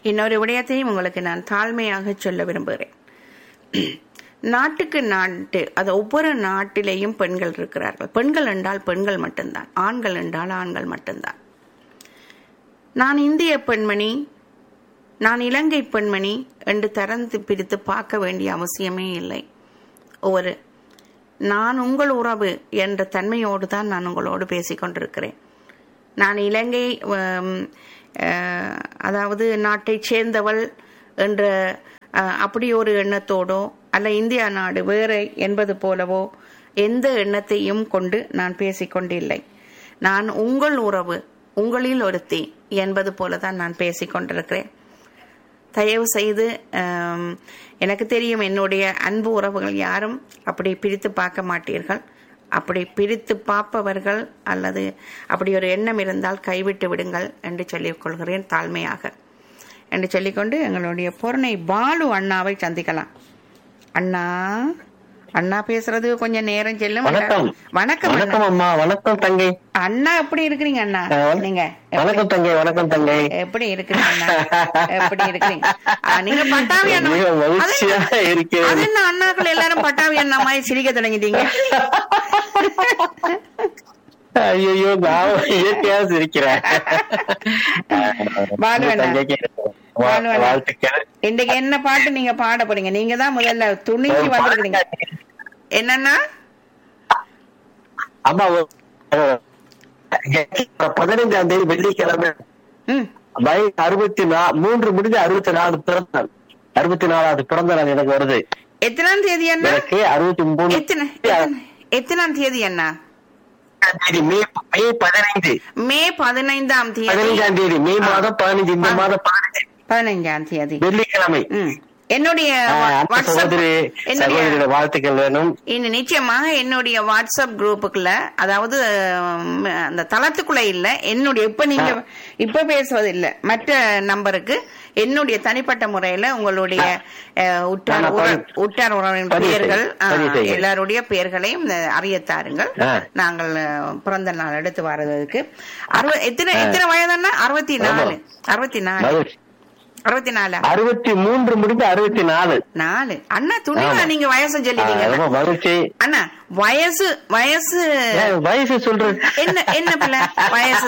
இன்னொரு விடயத்தையும் உங்களுக்கு நான் தாழ்மையாக சொல்ல விரும்புகிறேன் நாட்டுக்கு நாட்டு அது ஒவ்வொரு நாட்டிலேயும் பெண்கள் இருக்கிறார்கள் பெண்கள் என்றால் பெண்கள் மட்டும்தான் ஆண்கள் என்றால் ஆண்கள் மட்டும்தான் நான் இந்திய பெண்மணி நான் இலங்கை பெண்மணி என்று திறந்து பிரித்து பார்க்க வேண்டிய அவசியமே இல்லை ஒரு நான் உங்கள் உறவு என்ற தன்மையோடு தான் நான் உங்களோடு பேசிக் கொண்டிருக்கிறேன் நான் இலங்கை ஹம், அஹ், அதாவது நாட்டைச் சேர்ந்தவள் என்ற அஹ், அப்படி ஒரு எண்ணத்தோடோ அல்ல இந்தியா நாடு வேறு என்பது போலவோ எந்த எண்ணத்தையும் கொண்டு நான் பேசிக்கொண்டில்லை நான் உங்கள் உறவு உங்களில் ஒருத்தி என்பது போல தான் நான் பேசிக் கொண்டிருக்கிறேன் தயவு செய்து ஆம், எனக்கு தெரியும் என்னுடைய அன்பு உறவுகள் யாரும் அப்படி பிரித்து பார்க்க மாட்டீர்கள் அப்படி பிரித்து பார்ப்பவர்கள் அல்லது அப்படி ஒரு எண்ணம் இருந்தால் கைவிட்டு விடுங்கள் என்று சொல்லிக் கொள்கிறேன் தாழ்மையாக என்று சொல்லிக்கொண்டு எங்களுடைய பொருணை பாலு அண்ணாவை சந்திக்கலாம் அண்ணா அண்ணா பேசுறது கொஞ்சம் நேரம் செல்லும் வணக்கம் வணக்கம் அண்ணா. வணக்கம் அம்மா வணக்கம் தங்கை அண்ணா எப்படி இருக்கிறீங்க அண்ணா அஹ், நீங்க வணக்கம் தங்கை வணக்கம் தங்கை எப்படி இருக்கிறீங்க அண்ணா எப்படி இருக்கிறீங்க ஆ, நீங்க பட்டாவி அண்ணா மிக அது மகிழ்ச்சியாக என்ன- இருக்கிறேன். அது என்ன அண்ணாக்கள் எல்லாரும் பட்டாவி அண்ணா மாதிரி சிரிக்க தொடங்கிட்டீங்க ஐயோ நான் இயற்கையா சிரிக்கிறேன் பாலு அண்ணா. தங்கைக்கு வா- பாலு அண்ணா. வாழ்த்துக்கள் இன்னைக்கு என்ன பாட்டு நீங்க பாட போறீங்க நீங்க தான் முதல்ல துணிஞ்சு வந்திருக்கீங்க என்னன்னா அம்மா ஒரு- ஒரு- பதினைஞ்சாம் தேதி வெள்ளிக்கிழமை ம் வயது அறுபத்தி நா மூன்று முடிஞ்சு அறுபத்தி நாலு பிறந்த நாள் அறுபத்தி நாலாவது பிறந்த நாள் எனக்கு வருது எத்தனாம் தேதி அண்ணா எனக்கு அறுபத்தி மூணு எத்தனை எத்தனை- எத்தனாம் தேதி அண்ணா தேதி மே மே பதினைந்து மே பதினைந்தாம் தேதி பதினைஞ்சாம் தேதி மே மாதம் பதினஞ்சு இந்த மாதம் பதினஞ்சு பதினைஞ்சாம் தேதி வெள்ளிக்கிழமை ம் என்னுடைய ஆஹ், வா- அன்பு வாட்ஸ்அப் சகோதரி என்னுடைய சகோதரியோட வாழ்த்துக்கள் வேணும் இன்னும் நிச்சயமாக என்னுடைய வாட்ஸ்அப் குரூப்புக்குள்ள அதாவது உம், அந்த தளத்துக்குள்ள இல்ல என்னுடைய இப்ப நீங்க இப்ப பேசுவது இல்ல மற்ற நம்பருக்கு என்னுடைய தனிப்பட்ட முறையில உங்களுடைய அஹ், உற்றார் நான் உற- பதிவு- உற்றார் உறவின் பதிவு பெயர்கள் செய்கிறேன். பதிவு ஆஹ், செய்கிறேன். எல்லாருடைய பெயர்களையும் அஹ், அறியத் தாருங்கள் ஆ. நாங்கள் அஹ், பிறந்த நாள் எடுத்து வர்றதுக்கு அறுபது எத்தனை எத்தனை வயதுன்னா அறுபத்தி நாலு அறுபத்தி நாலு மகிழ்ச்சி. அறுபத்தி நாலா அறுபத்தி மூன்று முடிஞ்சு அறுபத்தி நாலு நாலு அண்ணா துணிவா ஆமா. நீங்க வயசு ஆஹ், சொல்லிட்டீங்க ரொம்ப மகிழ்ச்சி அண்ணா வயசு வயசு ஏன் வயசு சொல்றது என்ன என்ன பிள்ளை வயசு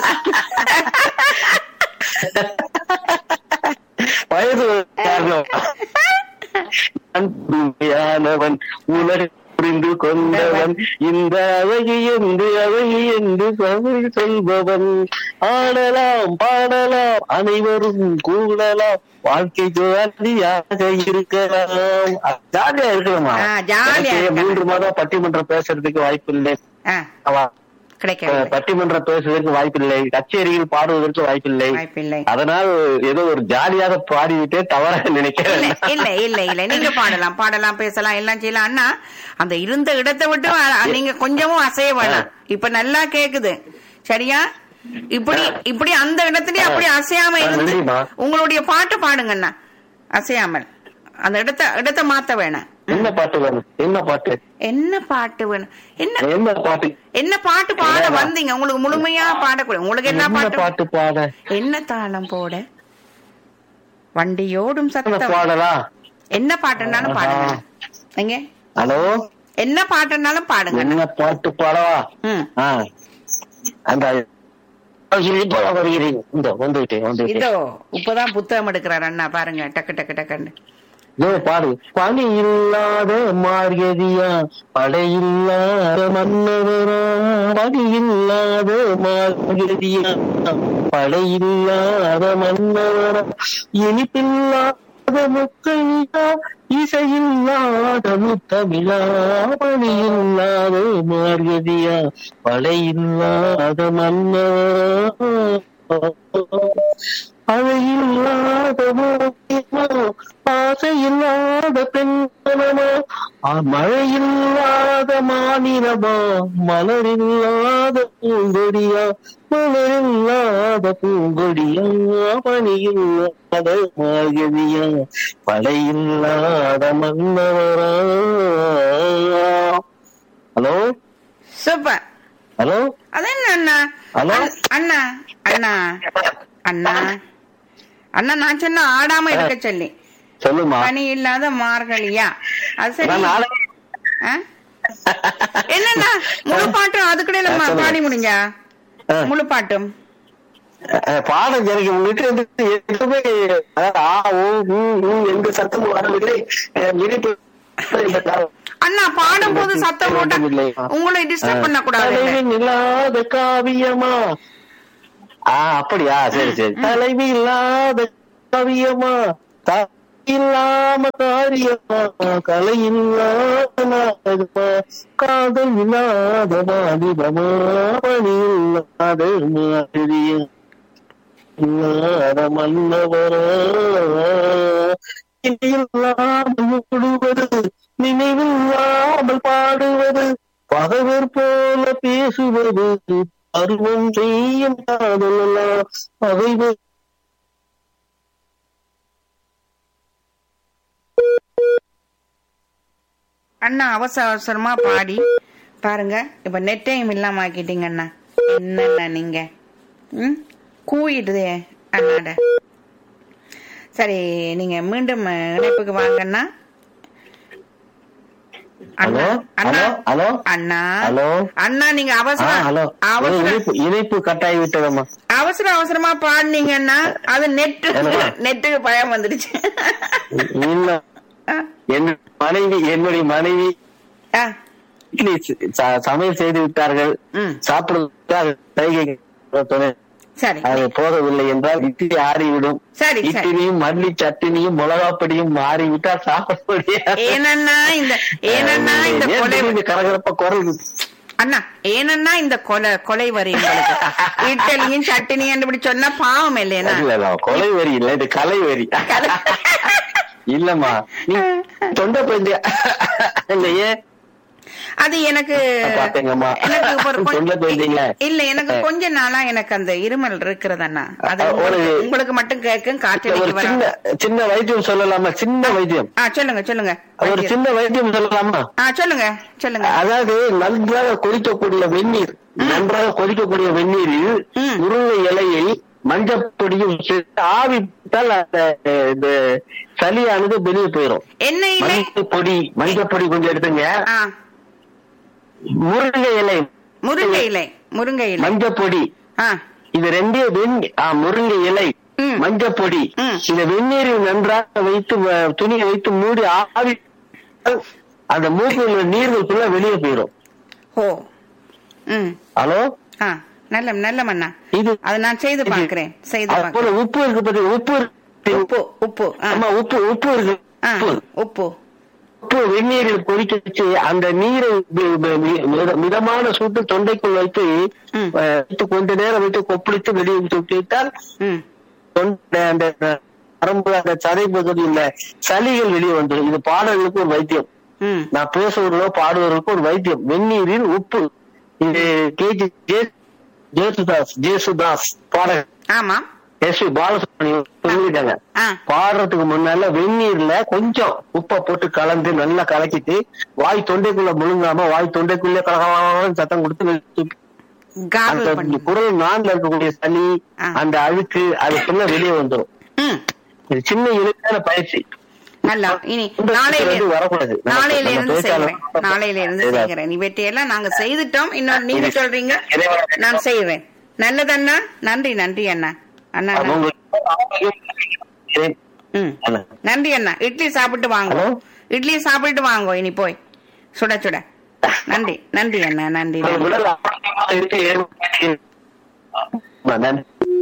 வயது ஒரு காரணம் நான் உண்மையானவன் உலக புரிந்து கொண்டவன் இந்த அழகி என்று அழகி என்று தமிழ் சொல்பவன் ஆடலாம் பாடலாம் அனைவரும் கூடலாம் வாழ்க்கை ஜாலியாக இருக்கலாம் ஜாலியா இருக்கலாமா ஆ, ஜாலியா எனக்கு இருக்கலாம். மூன்று மாதம் பட்டிமன்றம் பேசுறதுக்கு வாய்ப்பு இல்லை ஆ, அவா கிடைக்கவில்லை பட்டிமன்றம் பேசுவதற்கு வாய்ப்பில்லை கச்சேரியில் பாடுவதற்கு வாய்ப்பில்லை வாய்ப்பில்லை அதனால் ஏதோ ஒரு ஜாலியாக பாடிவிட்டே தவறாக இல்ல நினைக்கிறேன் இல்ல இல்ல இல்ல நீங்க பாடலாம் பாடலாம் பேசலாம் எல்லாம் செய்யலாம் அண்ணா அந்த இருந்த இடத்தை விட்டு அ- நீங்க கொஞ்சமும் அசைய வேணாம் இப்ப நல்லா கேக்குது சரியா இப்படி இப்படி அந்த இடத்துலயே அப்படி அசையாம இருந்து நன்றிம்மா. உங்களுடைய பாட்டு பாடுங்க அண்ணா அசையாமல் அந்த இடத்த இடத்த மாத்த வேணாம் என்ன பாட்டு வேணும் என்ன பாட்டு என்ன பாட்டு வேணும் என்ன என்ன பாட்டு என்ன பாட்டு பாட இல்லையா? வந்தீங்க உங்களுக்கு முழுமையா பாடக்கூடாது உங்களுக்கு என்ன என்ன பாட்டு பாட்டு பாட என்ன தாளம் போட வண்டியோடும் என்ன சத்தம் பாடலாம் என்ன பாட்டுனாலும் பாடுங்க ஆஹா. எங்க ஹலோ என்ன பாட்டுனாலும் பாடுங்க என்ன பாட்டு பாடவா ம். ஆ. அந்த இப்போ வருகிறேன் இந்த வந்துவிட்டேன் வந்துவிட்டேன் இதோ இப்பதான் புத்தகம் எடுக்கிறார் அண்ணா பாருங்க டக்கு டக்கு டக்குன்னு இதோ பாடு பணி இல்லாத மார்கதியா படையில்லாத மன்னவரா பணி இல்லாத மார்கதியா படையில்லாத மன்னவரா இனிப்பில்லாத முக்கையா இசையில்லாத முத்தமிழா பணியில்லாத மார்கதியா படையில்லாத மன்னவரா அழகில்லாத மூக்கியமோ ஆசையில்லாத பெண்மனமோ மழையில்லாத மாநிலமா மலரில்லாத பூங்கொடியா மலரில்லாத பூங்கொடியா பணியில்லாத மாகதியா படையில்லாத மன்னவரா ஹலோ சூப்பர் ஹலோ அது என்ன அண்ணா ஹலோ? அண்ணா அண்ணா அண்ணா அண்ணா அண்ணா நான் சொன்ன ஆடாம இருக்க சொல்லி சொல்லுமா பனி இல்லாத மார்கழியா அது சரி நான் நாளை ஆ? என்னண்ணா முழு பாட்டும் அதுக்குள்ள ஆ, சொல்லுங்க. பாடி முடிஞ்சா ஆ. முழு பாட்டும் அஹ் பாடம் எனக்கு உங்ககிட்ட இருந்து எதுவுமே அதாவது ஆ ஓ ஊ ஊ எந்த சத்தமும் வரவில்லை அஹ் இனிப்பு இந்த கா- அண்ணா பாடும் போது சத்தம் போட்டா உங்களை டிஸ்டர்ப் பண்ண கூடாது தலைவன் இல்லாத காவியமா ஆ அப்படியா சரி சரி தலைவி இல்லாத காவியமா தாய் இல்லாம காரியமா கலை இல்லாத நாடகமா காதல் இல்லாத வாலிபமா மணி இல்லாத மாதிரியம் இல்லாத மன்னவரா இல்லாமல் மூடுவது நினைவில்லாமல் பாடுவது பகைவர் போல பேசுவது பருவம் செய்யும் காதலெல்லாம் பகைவர் அண்ணா அவசர அவசரமா பாடி பாருங்க இப்ப நெட்டையும் இல்லாம ஆக்கிட்டீங்க அண்ணா என்னண்ணா நீங்க ம் கூயிடுதே அண்ணாட சரி நீங்க மீண்டும் இணைப்புக்கு வாங்கண்ணா அண்ணா ஹலோ அண்ணா ஹலோ ஹலோ அண்ணா ஹலோ அண்ணா நீங்க ஆ அவசர ஹலோ அவசர இணைப்பு இணைப்பு கட்டாயி விட்டதம்மா அவசர அவசரமா பாடினீங்கன்னா அது நெட்டு என்னம்மா? நெட்டுக்கு பயம் வந்துடுச்சு இல்ல ஆ, என் மனைவி என்னுடைய மனைவி ஆ, இட்லி ச- சமையல் செய்து விட்டார்கள் ம் சாப்பிடுவதற்கு கைகை துணை சரி அது போகவில்லை என்றால் இட்லி ஆறிவிடும் சரி சரி இட்லியும் மல்லி சட்டினியும் மிளகாப்பொடியும் மாறிவிட்டால் சாப்பிட முடியாது ஏனண்ணா இந்த ஏனண்ணா இந்த ஏன் கொலை திடீர்னு கரகரப்பா குரல் அண்ணா ஏனண்ணா இந்த கொலை கொலை வரி உங்களுக்கு இட்லியும் சட்டினியும் இப்படி சொன்னா பாவம் இல்லையா இல்ல இல்ல கொலை வரி இல்ல இது கலை வரி இல்லம்மா நீ தொண்டை பந்தியா இல்லையே அது எனக்கு பாத்தீங்கம்மா. எனக்கு ஒரு கொ- சொல்ல போயிட்டீங்களே. இல்ல எனக்கு கொஞ்ச நாளா எனக்கு அந்த இருமல் இருக்கிறதண்ணா அது ஒரு- உங்களுக்கு- உங்களுக்கு மட்டும் கேட்கும் ஒரு காற்றடிக்கு வரும் சின்ன சின்ன வைத்தியம் சொல்லலாமா சின்ன வைத்தியம் ஆ சொல்லுங்க சொல்லுங்க ஒரு சின்ன வைத்தியம் சொல்லலாமா ஆ சொல்லுங்க சொல்லுங்க அதாவது நன்றாக கொதிக்கக்கூடிய வெந்நீர் நன்றாக கொதிக்கக்கூடிய வெந்நீரில் ம். முருங்கை இலையை மஞ்சப்பொடியும் சேர்த்து ஆவி விட்டால் அந்த அஹ், இந்த சளியானது வெளியே போயிடும் என்ன இல்லை மஞ்சள் பொடி மஞ்சள் பொடி கொஞ்சம் எடுத்துங்க ஆ முருங்கை இலை முருங்கை இலை முருங்கை இலை மஞ்சள் பொடி ஆ இது ரெண்டையும் வெந்நீ- ஆ, முருங்கை இலை ம். மஞ்சள் பொடி ம். இந்த வெந்நீரில் நன்றாக வைத்து வ- துணியை வைத்து மூடி ஆவி அந்த மூக்கில் உள்ள நீர்கள் ஃபுல்லா வெளியே போயிடும் ஓ ம் ஹலோ ஆ நல்ல நல்ல மண்ணா இது அதை நான் செய்து இது- பார்க்கிறேன் செய்து அது பார்க்கிறேன் போல உப்பு இருக்கு பாத்தீங்க உப்பு இருக்கு உப்பு உப்பு ஆ ஆமா உப்பு உப்பு இருக்கு ஆ உப்பு உப்பு உப்பு வெந்நீரில் கொதிக்க வச்சு அந்த நீரை மி- மி- மி- மித- மிதமான சூட்டு தொண்டைக்குள் வைத்து ம். அஹ், வைத்து கொஞ்ச நேரம் வைத்து கொப்பளித்து வெளியே விட்டால் ம் தொண்டை அந்த நரம்பு அந்த சதை பகுதியில் சளிகள் வெளியே வந்துடும் இது பாடல்களுக்கு ஒரு வைத்தியம் ம் நான் பேசுவதோ பாடுவதற்கு ஒரு வைத்தியம் வெந்நீரில் உப்பு இது கேஜி ஜே- ஜேசுதாஸ் ஜேசுதாஸ் பாடகர் ஆமா எஸ் பி பாலசுப்ரமணியம் சொல்லியிருக்காங்க ஆ பாடுறதுக்கு முன்னால வெந்நீர்ல கொஞ்சம் உப்பை போட்டு கலந்து நல்லா கலக்கிட்டு வாய் தொண்டைக்குள்ள முழுங்காம வாய் தொண்டைக்குள்ளே கலகலன்னு சத்தம் கொடுத்து வெளியே கார்ல் அந்த பண்ணி குரல் நான்ல இருக்கக்கூடிய சளி ஆ. அந்த அழுக்கு அது ஃபுல்லா வெளியே வந்துடும் ம் இது சின்ன இழுக்கான பயிற்சி நல்லா இனி இந்த நாளையில இது வரக்கூடாது நம்ம- நாளையில நம்ம இருந்து பேச்சாளர் செய்கிறேன் நாளையில இருந்து செய்றாரு. செய்கிறேன் இவற்றையெல்லாம் நாங்க செய்துட்டோம் இன்னொரு நீங்க இது- சொல்றீங்க இறைவனுடைய நான் செய்வேன் நல்லதண்ணா நன்றி நன்றி அண்ணா அண்ணா நன்றி. அவங்க ம் அண்ணா. நன்றி அண்ணா இட்லி சாப்பிட்டு வாங்க ஹலோ? இட்லி சாப்பிட்டு வாங்கோ இனி போய் சுட சுட நன்றி நன்றி அண்ணா நன்றி உங்கள் நன்றி உடல் ஆரோக்கியமாக இருக்க ஏழு- ஆ, நன்றி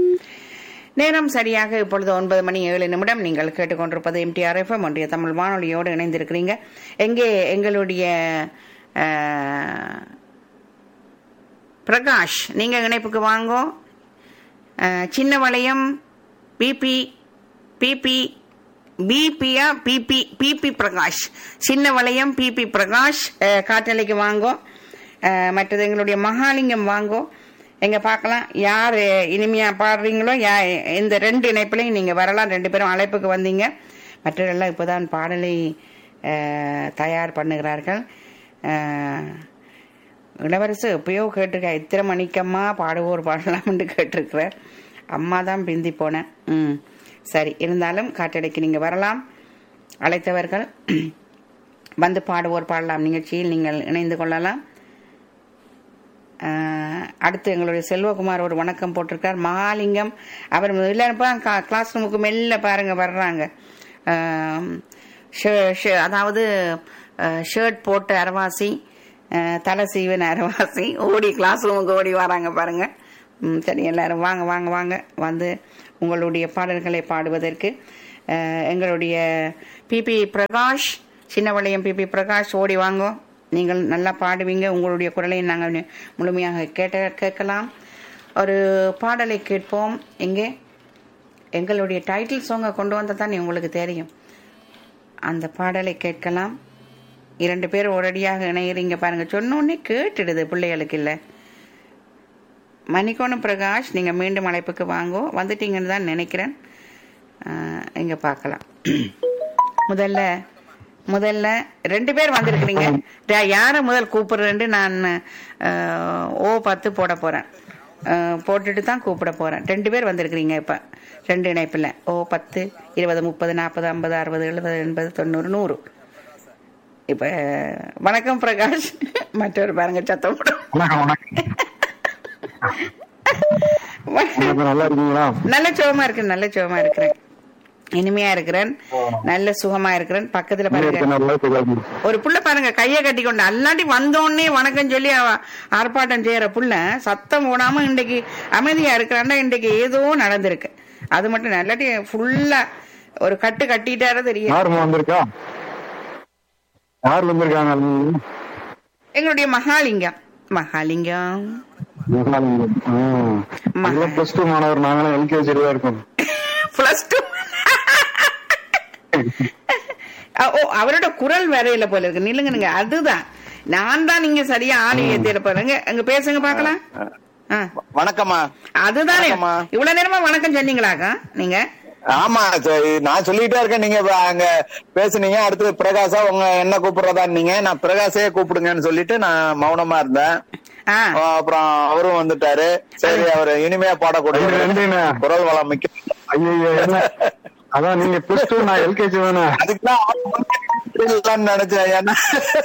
நேரம் சரியாக இப்பொழுது ஒன்பது மணி ஏழு நிமிடம் நீங்கள் கேட்டுக்கொண்டிருப்பது எம்டிஆர் எஃப்எம் ஒன்றிய தமிழ் வானொலியோடு இணைந்திருக்கிறீங்க எங்கே எங்களுடைய அஹ், பிரகாஷ் நீங்க இணைப்புக்கு வாங்கோ அஹ், சின்ன வளையம் பிபி பிபி பிபியா P P P P Prakash Chinna Valaiyam BP Prakash அஹ், காற்றலைக்கு வாங்கோ அஹ், மற்றது எங்களுடைய மகாலிங்கம் வாங்கோ எங்க பார்க்கலாம் யார் இனிமையா பாடுறீங்களோ யா இந்த ரெண்டு இணைப்புலையும் நீங்க வரலாம் ரெண்டு பேரும் அழைப்புக்கு வந்தீங்க மற்றவர்கள்லாம் இப்போதான் பாடலை அஹ், தயார் பண்ணுகிறார்கள் அஹ், இளவரசு எப்பயோ கேட்டிருக்கா இத்தனை மணிக்கம்மா பாடுவோர் பாடலாம்னு கேட்டிருக்கிறார் அம்மா தான் பிந்தி போனேன் ம் சரி இருந்தாலும் காட்டடைக்கு நீங்க வரலாம் அழைத்தவர்கள் வந்து பாடுவோர் பாடலாம் நிகழ்ச்சியில் நீங்கள் இணைந்து கொள்ளலாம் ஆஹ், அடுத்து எங்களுடைய செல்வகுமார் ஒரு வணக்கம் போட்டிருக்கார் மகாலிங்கம் அவர் இல்லைப்பா கிளாஸ் ரூமுக்கு மெல்ல பாருங்க வர்றாங்க ஆம், ஷ- ஷ- அதாவது ஷர்ட் போட்டு அரவாசி ஆஹ், தலை சீவன் அரவாசி ஓடி கிளாஸ் ரூமுக்கு ஓடி வராங்க பாருங்க ம், சரி எல்லாரும் வாங்க வாங்க வாங்க வந்து உங்களுடைய பாடல்களை பாடுவதற்கு ஆஹ், எங்களுடைய பிபி பிரகாஷ் சின்னவளையம் பிபி பிரகாஷ் ஓடி வாங்கோ நீங்கள் நல்லா பாடுவீங்க உங்களுடைய குரலை நாங்கள் முழுமையாக கேட்ட கேட்கலாம் ஒரு பாடலை கேட்போம் எங்கே எங்களுடைய டைட்டில் சாங்கை கொண்டு வந்தால் தான் உங்களுக்கு தெரியும் அந்த பாடலை கேட்கலாம் இரண்டு பேர் உடனடியாக இணையிறீங்க பாருங்க சொன்னோடனே கேட்டுடுது பிள்ளைகளுக்கு இல்லை மணிக்கோணம் பிரகாஷ் நீங்கள் மீண்டும் அழைப்புக்கு வாங்கோ வந்துட்டீங்கன்னு தான் நினைக்கிறேன் இங்கே பார்க்கலாம் முதல்ல முதல்ல ரெண்டு பேர் வந்திருக்கிறீங்க யா- யாரை முதல் கூப்பிடுறேன்னு நான் அஹ், ஓ பத்து போட போறேன் அஹ், போட்டுட்டு தான் கூப்பிட போறேன் ரெண்டு பேர் வந்திருக்கிறீங்க இப்ப ரெண்டு இணைப்புல ஓ பத்து இருபது முப்பது நாற்பது ஐம்பது அறுபது எழுபது எண்பது தொண்ணூறு நூறு இப்ப வணக்கம் பிரகாஷ் மற்றொரு பாருங்க சத்தம் போடு. வணக்கம் வணக்கம் வணக்கம் நல்லா இருக்கீங்களா நல்ல சுகமா இருக்கு நல்ல சுகமா இருக்கிறேன் இனிமையா இருக்கிறேன் நல்ல சுகமா இருக்கிறேன் பக்கத்துல பாருங்க நல்லா இருக்கீங்க. ஒரு புள்ள பாருங்க கைய கட்டி கொண்டு அல்லாட்டி வந்தோடனே வணக்கம் சொல்லி அவ ஆர்ப்பாட்டம் செய்யற புள்ள சத்தம் போடாம இன்றைக்கு அமைதியா இருக்கிறாண்டா இன்றைக்கு ஏதோ நடந்திருக்கு அது மட்டும் இல்ல. இல்லாட்டி ஃபுல்லா ஒரு கட்டு கட்டிட்டாரு தெரியும் யாரும்மா வந்திருக்கா யார் வந்திருக்காங்க எங்களுடைய மகாலிங்கம் மகாலிங்கம் மகா- பிளஸ் டூ மாணவர் நாங்களும் எல்கேஜி தான் இருக்கோம் பிளஸ் டூ ஓ அவரோட குரல் வேறையில போல இருக்கு நில்லுங்க நீங்க அதுதான் நான் தான் நீங்க சரியா ஆளு ஏத்திட போறேங்க அங்க பேசுங்க பாக்கலாம் ஆ. வணக்கம்மா அதுதானே வணக்கம்மா. இவ்வளவு நேரமா வணக்கம் சொன்னீங்களாக்கா நீங்க ஆமா சரி, நான் சொல்லிட்டே இருக்கேன் நீங்க இப்ப அங்க பேசுனீங்க அடுத்து பிரகாஷா உங்க என்ன கூப்பிடுறதா நீங்க நான் பிரகாஷே கூப்பிடுங்கன்னு சொல்லிட்டு நான் மௌனமா இருந்தேன் ஆ அப்புறம் அவரும் வந்துட்டாரு சரி அவர் இனிமையா பாடக்கூடிய ரெண்டு, ரெண்டுண்ணே. குரல் வளம் மிக்க ஐயோ என்ன அதான் நீங்க பிளஸ் டூ நான் எல்கேஜி தானே அதுக்குதான் அவர் முன்னாடி நினைச்சேன் ஏன்னா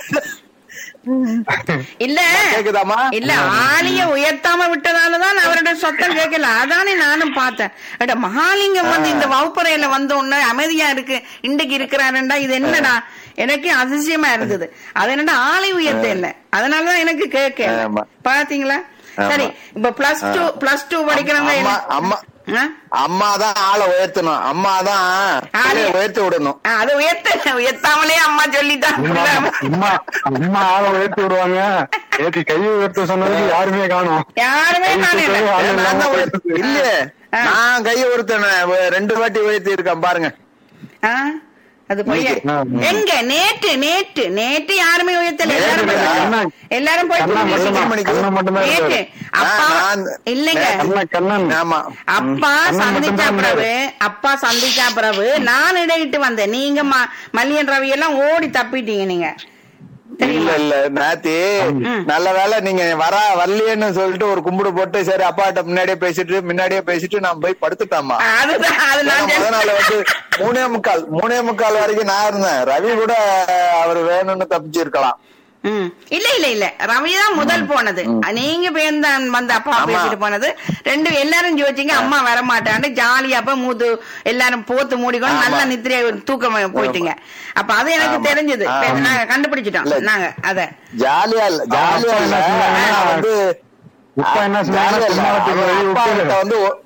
இல்ல கேக்குதாம்மா இல்ல ஆலிய உயர்த்தாம விட்டதாலதான் அவரோட சத்தம் கேட்கல அதானே நானும் பார்த்தேன் அட மகாலிங்கம் வந்து இந்த வகுப்பறையில வந்த உடனே அமைதியா இருக்கு இன்றைக்கு இருக்கிறாருண்டா இது என்னடா எனக்கு அதிசயமா இருந்தது அது என்னடா ஆலை உயர்த்த இல்ல அதனாலதான் எனக்கு கேட்க ஆமா. பாத்தீங்களா ஆமா. சரி இப்ப பிளஸ் டூ பிளஸ் டூ படிக்கிறவங்க அம்மா என்ன- அம்மா ஆ? அம்மா தான் ஆளை உயர்த்தணும் அம்மா தான் ஆளை- உயர்த்தி விடணும் ஆ, அது உயர்த்த உயர்த்தாமலே அம்மா சொல்லிட்டாங்க அம்மா அம்மா ஆளை உயர்த்தி விடுவாங்க ஏத்தி கையை உயர்த்த சொன்னதுக்கு யாருமே காணும் யாருமே நானே இல்ல. ஆளு நான் இல்லாம தான் உயர்த்தி- இல்லையே ஆ. நான் கையை ஒருத்தன ரெண்டு வாட்டி உயர்த்தி இருக்கேன் பாருங்க ஆ? அது பொய்ய ஆ, ஆ. எங்க நேற்று நேற்று நேற்று யாருமே உயர்த்தல எல்லாரும் நேற்று போய் கண்ணா- எல்லாரும் போய் கண்ணா தூங்கிட்டு மட்டும்தான் மணிக்கு. கண்ணா மட்டும்தான் நேற்று இருக்காரு. அப்பா நான் இல்லைங்க கண்ணன் கண்ணன் ஆமா அப்பா கண்ணன் சந்திச்சா மட்டும்தான் பிறகு அப்பா சந்திச்சா பிறகு நான் இடையிட்டு வந்தேன் நீங்க ம- மல்லியன் ரவி எல்லாம் ஓடி தப்பிட்டீங்க நீங்க இல்ல தெரியுமா இல்ல நாத்தி ம். நல்ல வேலை நீங்க வர வரலையேன்னு சொல்லிட்டு ஒரு கும்பிடு போட்டு சரி அப்பாட்ட முன்னாடியே பேசிட்டு முன்னாடியே பேசிட்டு நான் போய் படுத்துட்டேம்மா அதுதான் அது ஏன்னா நான் முத சொன்னேன். நாள் வந்து மூணே முக்கால் மூணே முக்கால் வரைக்கும் நான் இருந்தேன் ரவி கூட அவர் வேணும்னு தப்பிச்சிருக்கலாம் ம். இல்ல இல்ல இல்ல ரவி தான் முதல் போனது நீங்க பேர்ந்த வந்து அப்பா ஆமா. பேசிட்டு போனது ரெண்டு எல்லாரும் யோசிச்சீங்க அம்மா வர மாட்டான்னு ஜாலியா அப்ப மூத்து எல்லாரும் போத்து மூடிக்கொண்டு ஆமா. நல்லா நித்திரையா தூக்கம் போயிட்டீங்க அப்ப அது எனக்கு ஆமா. தெரிஞ்சது ஆமா. நாங்க கண்டுபிடிச்சிட்டோம் இல்ல. நாங்க அத ஜாலியா இல்ல ஜாலியா அப்பா இல்ல என்ன சொன்னாங்கன்னா, நான் வந்து இப்ப என்ன சொன்னாங்கன்னா, ஜாலியா இல்ல. சும்மாவத்துக்கு அவர் வெளிய அப்பா விட்டு கிட்ட வந்து ஒ-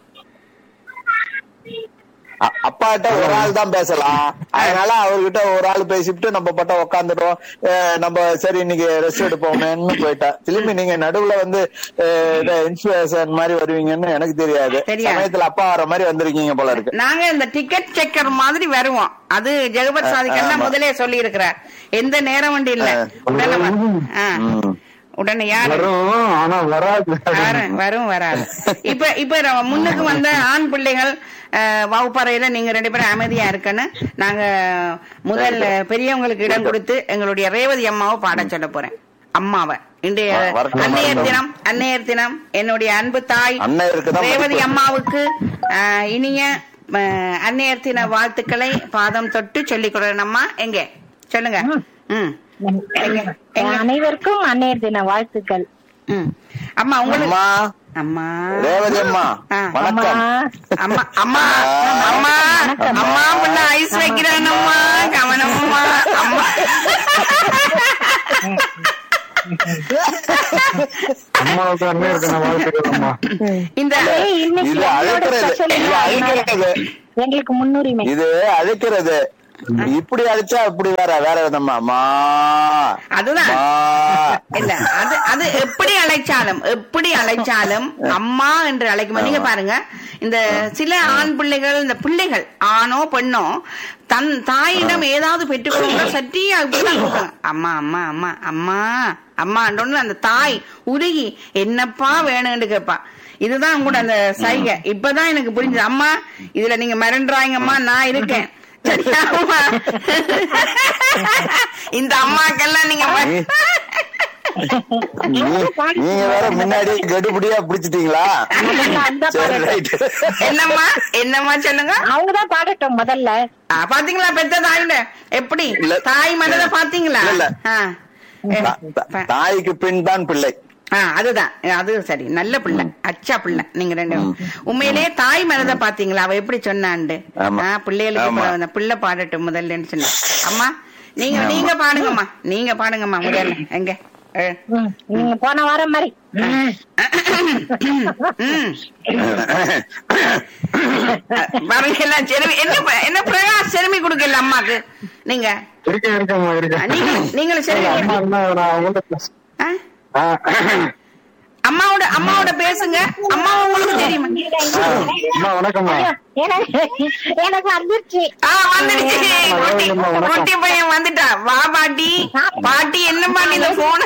அ- அப்பாட்ட ஒரு ஆள் தான் பேசலாம் அதனால அவர்கிட்ட ஒரு ஆள் பேசிட்டு நம்ம பட்ட உக்காந்துட்டோம் நம்ம சரி இன்னைக்கு ரெஸ்ட் எடுப்போமேன்னு போயிட்டா திரும்பி நீங்க நடுவுல வந்து இன்ஸ்பிரேஷன் மாதிரி வருவீங்கன்னு எனக்கு தெரியாது தெரியாது. சமயத்துல அப்பா வர மாதிரி வந்திருக்கீங்க போல இருக்கு நாங்க இந்த டிக்கெட் செக்கர் மாதிரி வருவோம் அது ஜெகபத் சாதிக்கன்னா ஆமா. முதலே சொல்லி இருக்கிறார் எந்த நேரம் வண்டி இல்ல ஆ. உடனே வ- ஆ. ம். உடனே யாரு வரும் ஆனா வராது வரும் வரும் வராது இப்ப இப்ப நம்ம முன்னுக்கு வந்த ஆண் பிள்ளைகள் அஹ், வகுப்பறையில நீங்க ரெண்டு பேரும் அமைதியா இருக்கன்னு நாங்க முதல் பெரியவங்களுக்கு இடம் கொடுத்து எங்களுடைய ரேவதி அம்மாவை பாட சொல்ல போறேன் அம்மாவை இன்றைய வ- வரட்டும், அன்னையர் வரட்டும். தினம் அன்னையர் தினம் என்னுடைய அன்பு தாய் அன்னையருக்கு தான் ரேவதி மதிப்பு. அம்மாவுக்கு அஹ், இனிய அஹ், அன்னையர் தின வாழ்த்துக்களை பாதம் தொட்டு சொல்லிக் கொடுறேனம்மா எங்க சொல்லுங்க ம் எங்க எங்க அனைவருக்கும் அன்னையர் தின வாழ்த்துக்கள் ம் அம்மா உங்களுக்கு அம்மா அம்மா ரேவதி அம்மா ஆ. வணக்கம் அம்மா அம்மா அம்மா அம்மா புள்ள ஐஸ் வைக்கிறான் அம்மா கவனம்மா அம்மா அம்மாவுக்கு அண்ணன் இருக்கிற வாழ்த்துக்கள் அம்மா இந்த ஏய், இன்னைக்கு இது எங்களோட அழைக்கிறது special இது அழைக்கிறது எங்களுக்கு முன்னுரிமை இது அழைக்கிறது இப்படி அழைச்சா இப்படி வேற வேற விதமா அம்மா அதுதான் அம்மா. இல்ல அது அது எப்படி அழைச்சாலும் எப்படி அழைச்சாலும் அம்மா என்று அழைக்கும் நீங்க பாருங்க இந்த சில ஆண் பிள்ளைகள் இந்த பிள்ளைகள் ஆணோ பெண்ணோ தன் தாயிடம் ஏதாவது பெற்றுக்கொள்ள சற்றியா இப்படிதான் கூப்பிடுறாங்க. அம்மா அம்மா அம்மா அம்மா அம்மான்றோன்னு அந்த தாய் உருகி என்னப்பா வேணும்னு கேட்பா இதுதான் கூட அந்த சைகை இப்பதான் எனக்கு புரிஞ்சது அம்மா இதுல நீங்க மிரண்டுறாங்கம்மா நான் இருக்கேன் சரியா அம்மா? இந்த அம்மாக்கெல்லாம் நீங்க ம- நீ- நீங்க வேற முன்னாடி கடுபடியா பிடிச்சிட்டீங்களா முதல்ல அந்த சரி பாடட்டும் ரைட் என்னம்மா என்னம்மா சொல்லுங்க அவங்கதான் பாடட்டும் முதல்ல ஆ, பாத்தீங்களா பெத்த தாயில எப்படி இல்ல. தாய் மனதை பாத்தீங்களா இல்ல. ஆ. ஏ, ப- தாய்க்கு பின் தான் பிள்ளை ஆ, அதுதான் அது சரி நல்ல பிள்ளை அச்சா பிள்ளை நீங்க ரெண்டு உண்மையிலேயே தாய் மனதை பாத்தீங்களா அவ எப்படி சொன்னாண்டு ஆமா. ஆ, பிள்ளைகளுக்கு ஆமா. இப்ப அந்த பிள்ளை பாடட்டும் முதல்லன்னு சொன்னா அம்மா நீங்க நீங்க பாடுங்கம்மா நீங்க பாடுங்கம்மா முதல்ல எங்க ஏ. ம், நீங்க போன வாரம் மாதிரி ம். ம். பாருங்க எல்லாம் செருமி என்ன ப- என்ன பிரகாஷ் செருமி கொடுக்கல அம்மாக்கு நீங்க இருக்கேன் இருக்கேம்மா ஆ, இருக்கேன் நீங்க நீங்களும் செருமி அம்மா இருந்தா நான் அவங்கள்ட்ட பேச- ஆ? ஆ. அம்மாவோட அம்மாவோட பேசுங்க அம்மா உங்களுக்கு தெரியுமா அம்மா வணக்கம்மா எனக்கு எனக்கு வந்துருச்சு ஆ வந்துடுச்சு குட்டி குட்டி பையன் வந்துட்டா வா பாட்டி பாட்டி என்ன பாட்டி இந்த போன்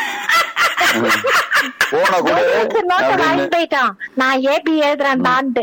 போன கூட நோட்டு நோட்டு வாங்கி போயிட்டான் நான் ஏபி எழுதுறேன் தான்ட்டு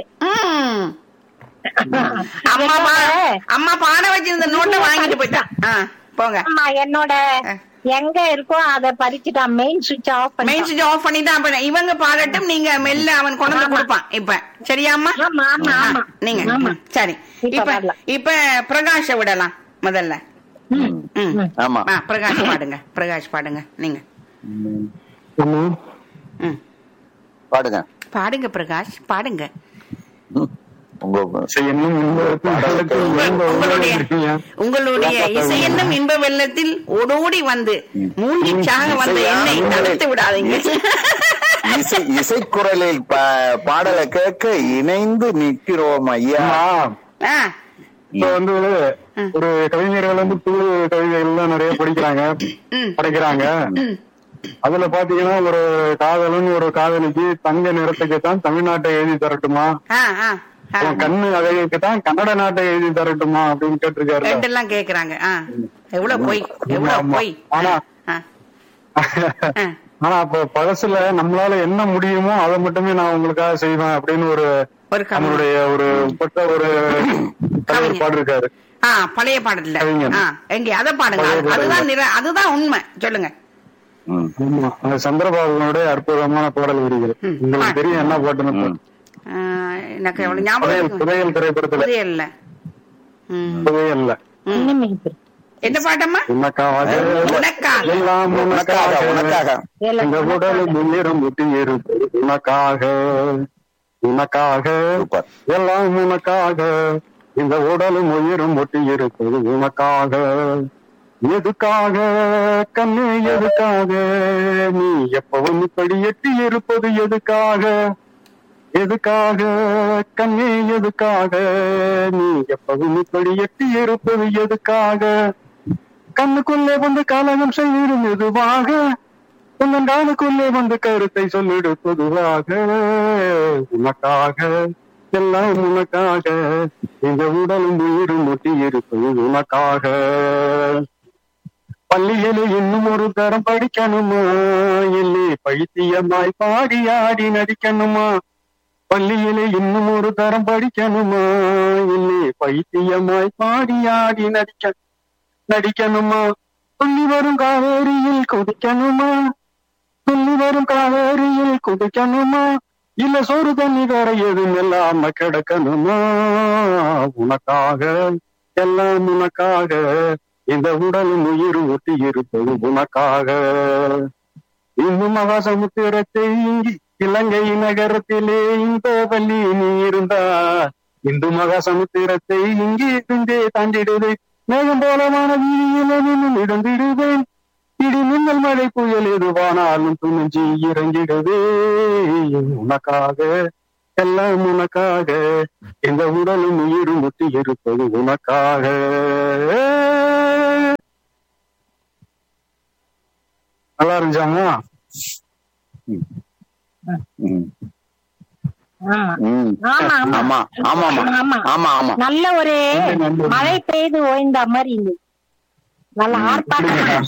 அம்மா பா- அம்மா பாட வச்சிருந்த நோட்டை வாங்கிட்டு போயிட்டான் ஆ, போங்க ஆமா என்னோட எங்க இருக்கோ அத பறிச்சுட்டான் மெயின் சுவிட்ச் ஆஃப் மெயின் பண்ணி சுவிட்ச் ஆஃப் பண்ணி தான் அப்ப இவங்க பாடட்டும் நீங்க மெல்ல அவன் கொண்டு வந்து கொடுப்பான் இப்ப சரியாம்மா ஆமா, ஆமா, ஆ, ஆமா. நீங்க ஆமா. ம், சரி இப்ப இப்ப பாடலாம். இப்ப பிரகாஷ விடலாம் முதல்ல ம். ம். ஆமா ஆ, பிரகாஷ் பாடுங்க பிரகாஷ் பாடுங்க நீங்க அம்மா ம். பாடுங்க பாடுங்க பிரகாஷ் பாடுங்க ம். உங்க சரி, இன்னும் இந்த பாடலுக்கு எங்க உங்களுடைய இருக்கீங்க? உங்களுடைய இசை என்னும் இன்ப வெள்ளத்தில் ஓடோடி வந்து மூழ்கி சாக வந்த என்னை தடுத்து விடாதீங்க இசை இசைக்குரலில் பா- பாடலை கேட்க இணைந்து நிற்கிறோம் ஐயா அம்மா, ஆ, இப்ப வந்து ஒரு கவிஞர்கள் வந்து புது கவிதைகள்லாம் நிறைய படிக்கிறாங்க ம். படைக்கிறாங்க அதுல பாத்தீங்கன்னா ஒரு காதலன் ஒரு காதலிக்கு தங்க நிறத்துக்கு தான் தமிழ்நாட்டை எழுதி தரட்டுமா ஆ, ஆ, ஆ. உன் கண்ணு அழகுக்கு தான் கன்னட நாட்டை எழுதி தரட்டுமா அப்படின்னு கேட்டிருக்காரு ரெண்டெல்லாம் கேக்குறாங்க ஆ. எவ்வளவு பொய் எவ்வளவு ஆமா. பொய் ஆனா ஆ, ஆ. ஆனா அப்ப பழசுல நம்மளால என்ன முடியுமோ அதை மட்டுமே நான் உங்களுக்காக செய்வேன் அப்படின்னு ஒரு ஒரு கவி நம்மளுடைய ஒரு பெற்ற ஒரு தலைவர் பாடிருக்காரு ஆ பழைய பாடல்ல கவிஞன். ஆ எங்க அத பாடுங்க பழைய அது- அதுதான் நிற- அதுதான் உண்மை சொல்லுங்க ம். ஆமா அந்த சந்திரபாபுனுடைய அற்புதமான பாடல் வரிகள் ம். உங்களுக்கு தெரியும் என்ன பாட்டுன்னு ஆ, எனக்கு அவ்வளவு ஞாபகம் புதையல் இருக்கு. புதையல் திரைப்படத்துல புரியல ம். புதையல்ல ம். இன்னும் இருக்கு. என்ன பாட்டம்மா உனக்காக உனக்காக எல்லாம் உனக்காக உனக்காக உனக்காக ஏல, எங்க உடல் முன்னிறம் முட்டி இருப்பது உனக்காக உனக்காக சூப்பர் எல்லாம் உனக்காக இந்த உடலும் உயிரும் ஒட்டி இருப்பது உனக்காக எதுக்காக கண்ணு எதுக்காக நீ எப்பவும் இப்படி எட்டி இருப்பது எதுக்காக எதுக்காக கண்ணே எதுக்காக நீ எப்பவும் இப்படி எட்டி இருப்பது எதுக்காக கண்ணுக்குள்ளே வந்து கலகம் செய்திடும் எதுவாக உங்கள் காலுக்குள்ளே வந்து கருத்தை சொல்லிடு பொதுவாக உனக்காக எல்லாம் உனக்காக இந்த உடலும் உயிரும் ஒட்டி இருப்பது உனக்காக பள்ளியில இன்னும் ஒரு தரம் படிக்கணுமா இல்லை பைத்தியமாய் பாடி ஆடி நடிக்கணுமா பள்ளியில இன்னும் ஒரு தரம் படிக்கணுமா இல்லை பைத்தியமாய் பாடி ஆடி நடிக்க நடிக்கணுமா துள்ளி வரும் காவேரியில் குதிக்கணுமா துள்ளி வரும் காவேரியில் குதிக்கணுமா இல்ல சோறு தண்ணி வேற எதுவும் இல்லாம கிடக்கணுமா உனக்காக எல்லாம் உனக்காக இந்த உடலும் உயிர் ஒட்டி இருப்பது உனக்காக இந்து மகாசமுத்திரத்தை இலங்கை நகரத்திலே இந்த வள்ளி நீ இருந்தா இந்து மகாசமுத்திரத்தை இங்கே இருந்தே தாண்டிடுது மேகம் போலமான வீதியில நின்று இடந்திடுவேன் இடி மின்னல் மழை புயல் எதுவானாலும் துணிஞ்சி இறங்கிடுவே உனக்காக எல்லாம் உனக்காக இந்த உடலும் உயிரும் முட்டி இருப்பது உனக்காக நல்லா இருந்துச்சாங்க ஆமா ம். ஆமா ஆமா ஆமா ஆமா ஆமா ஆமா ஆமா ஆமா நல்ல ஒரு மழை பெய்து ஓய்ந்த மாதிரி இருந்தது நல்ல ஆர்ப்பாட்டம்